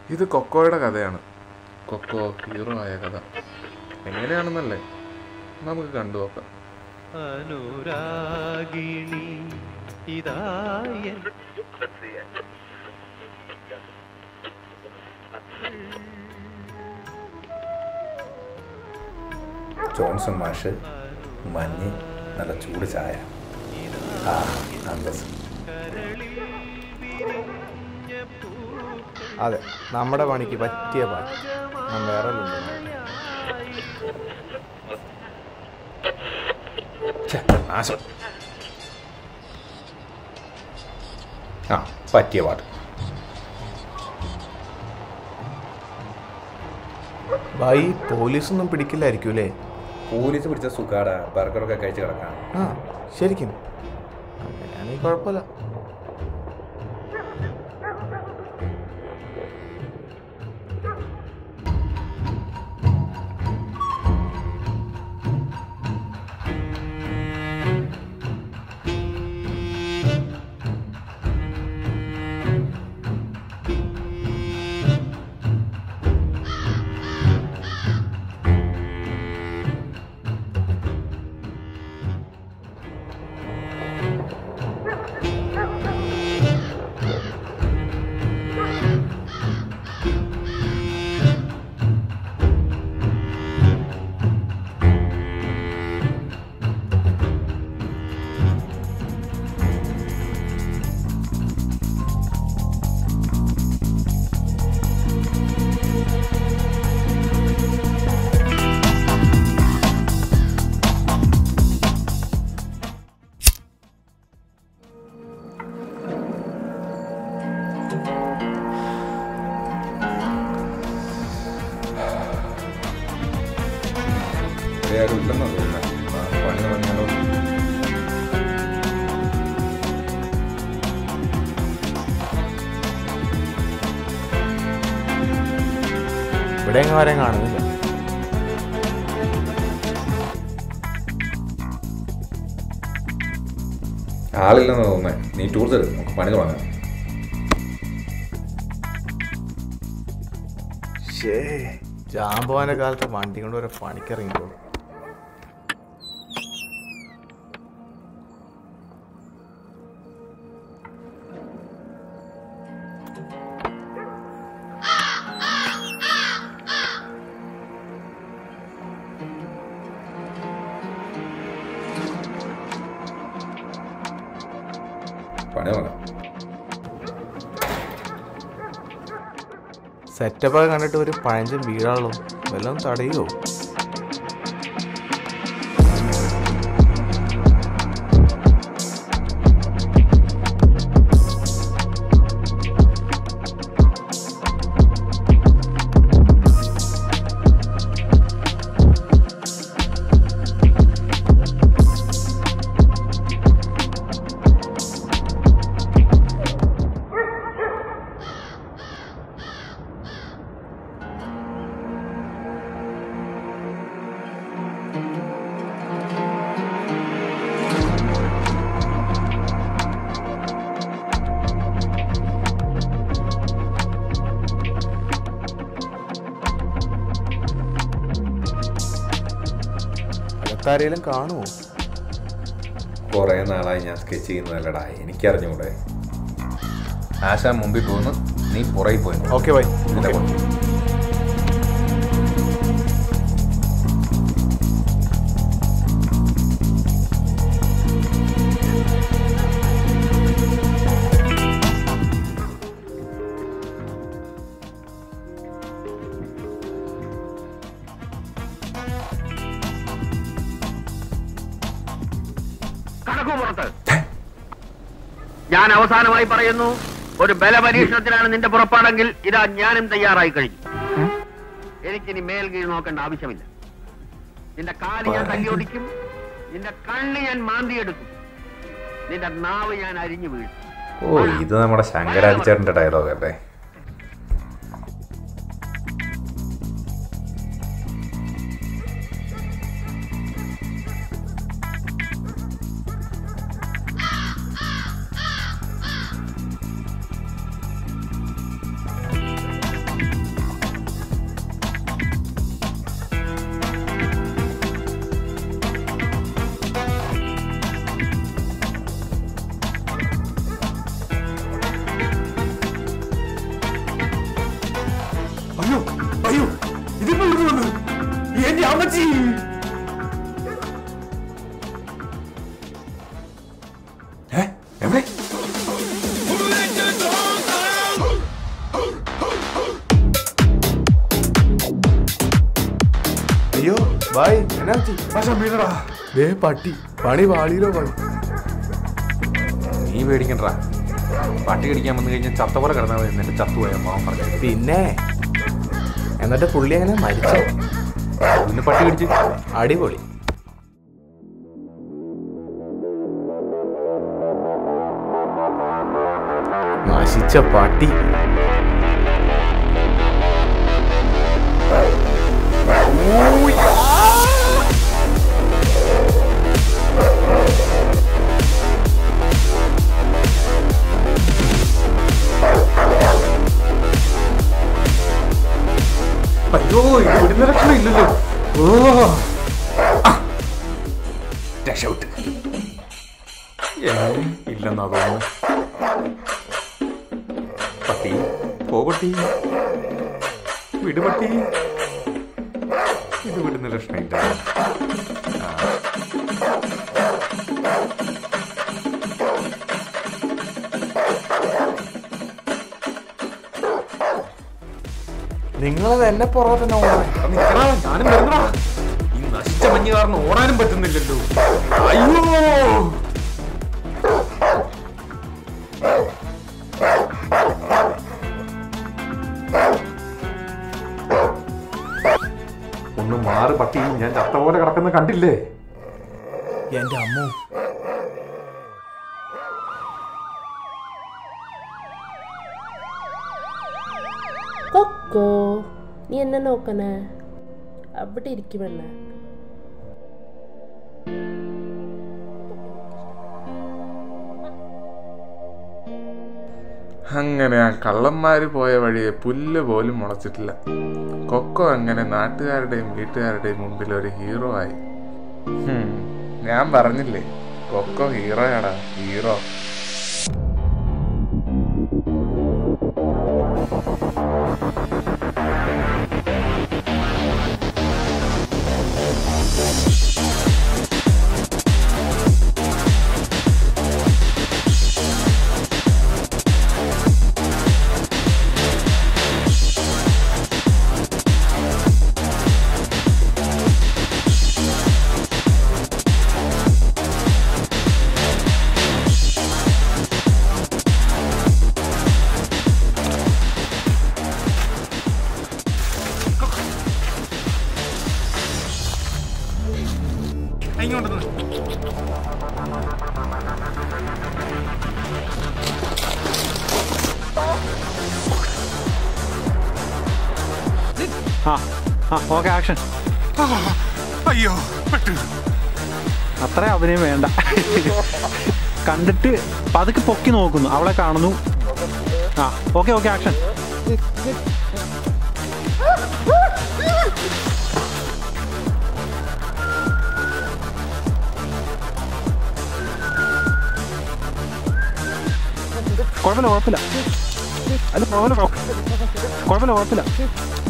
ഇത് കൊക്കോയുടെ കഥയാണ് cocoa hero ആയ കഥ എങ്ങനെയാണെന്നല്ലേ നമുക്ക് കണ്ടു നോക്കാം അനുരാഗിണി ഇതായൻ ജോൺസൺ മാഷ് മഞ്ഞ് നല്ല ചൂട് ചായ ആ അന്തസ് അതെ നമ്മുടെ പണിക്ക് പറ്റിയ പാട്ട് ഞാൻ വേറെ ലുണ്ട് ഛെ, നാശം ആ പറ്റിയ പാട്ട് ഭായി പോലീസൊന്നും പിടിക്കില്ലായിരിക്കും അല്ലേ പോലീസ് പിടിച്ച സുഖാട ബർഗറൊക്കെ കഴിച്ച് കിടക്കാം ആ ശരിക്കും അങ്ങനെയാണെങ്കിൽ കുഴപ്പമില്ല വേറെ ആരും ഇല്ലെന്നാ തോന്നുന്നത് ആ, പണി തുടങ്ങിയാലോ ഇവിടെ എങ്ങും ആരെയും കാണുന്നില്ല ആളില്ലെന്നാ തോന്നുന്നത് നീ ടൂർ തരും നമുക്ക് പണി തുടങ്ങാം ഷേ ജാമ്പവാന്റെ കാലത്ത് വണ്ടി കൊണ്ട് ഒരു പണിക്കിറങ്ങിക്കോളൂ പണി തുടങ്ങാം സെറ്റപ്പൊക്കെ കണ്ടിട്ട് ഒരു പഴഞ്ചൻ വീടാണല്ലോ വല്ലതും തടയോ അകത്താരേലും കാണുമോ കുറേ നാളായി ഞാൻ സ്കെച്ച് ചെയ്യുന്നതല്ലടാ എനിക്കറിഞ്ഞൂടെ ആശാൻ മുമ്പിൽ പോകുന്നു നീ പുറകിൽ പോയി നോക്ക്. ഓക്കെ ബൈ ഇതിന്റെ ഓക്കെ. പുറത്ത്. കടക്കു പുറത്ത് ഞാൻ അവസാനമായി പറയുന്നു ഒരു ബലപരീക്ഷണത്തിനാണ് നിന്റെ പുറപ്പാടെങ്കിൽ ഇതാ ഞാനും തയ്യാറായി കഴിഞ്ഞു എനിക്കിനി മേൽ കീഴ് നോക്കേണ്ട ആവശ്യമില്ല നിന്റെ കാല് ഞാൻ തല്ലിയൊടിക്കും നിന്റെ കണ്ണ് ഞാൻ മാന്തിയെടുക്കും നിന്റെ നാവ് ഞാൻ അരിഞ്ഞു വീഴ്ത്തും ഓ ഇത് നമ്മുടെ ശങ്കരാചാര്യന്റെ ഡയലോഗ് അല്ലേ എന്നാ പറ്റി? ആശാൻ വീണടാ ദേ പട്ടി പണി പാളിയിലോ പണി നീ പേടിക്കണ്ടാ പട്ടി കടിക്കാൻ വന്നു കഴിഞ്ഞാൽ ചത്തപോലെ കിടന്നാൽ മതി എന്നിട്ട് ചത്തുപോയ മാവൻ പറഞ്ഞു പിന്നെ എന്നിട്ട് പുള്ളി അങ്ങനെ മരിച്ചോ പിന്നെ പട്ടി കടിച്ച് അടിപൊളി നശിച്ച പട്ടി അയ്യോ ഇത് വിടുന്ന ലക്ഷണം ഇല്ലല്ലോ ഓ ആ. രക്ഷപ്പെട്ട് ഏ, ഇല്ലെന്നാ തോന്നുന്നു പട്ടി പോ പട്ടി വിട് പട്ടി ഇത് വിടുന്ന ലക്ഷണം ഇല്ല നിങ്ങളത് എന്നെ പുറകെ തന്നെ ഓടണേ എടാ, നിക്കടാ, ഞാനും വരുന്നടാ ഈ നശിച്ച മഞ്ഞ് കാരണം ഓടാനും പറ്റുന്നില്ലല്ലോ അയ്യോ ഒന്ന് മാറ് പട്ടി ഞാൻ ചത്ത പോലെ കിടക്കുന്ന കണ്ടില്ലേ എന്റെ അമ്മു കൊക്കോ നീ എന്നെ നോക്കണേ അവിടെ ഇരിക്കുമെണ്ണ അങ്ങനെ ആ കള്ളന്മാര് പോയ വഴിയെ പുല്ല് പോലും മുളച്ചിട്ടില്ല കൊക്കോ അങ്ങനെ നാട്ടുകാരുടെയും വീട്ടുകാരുടെയും മുമ്പിൽ ഒരു ഹീറോ ആയി ഹും, ഞാൻ പറഞ്ഞില്ലേ കൊക്കോ ഹീറോയാടാ ഹീറോ ആ ആ ഓക്കെ ആക്ഷൻ അയ്യോ പെട്ടു അത്ര അഭിനയം വേണ്ട കണ്ടിട്ട് പതുക്കെ പൊക്കി നോക്കുന്നു അവളെ കാണുന്നു ആ ഓക്കെ ഓക്കെ ആക്ഷൻ കുഴപ്പമില്ല കുഴപ്പമില്ല അല്ല കുഴപ്പമില്ല കുഴപ്പമില്ല കുഴപ്പമില്ല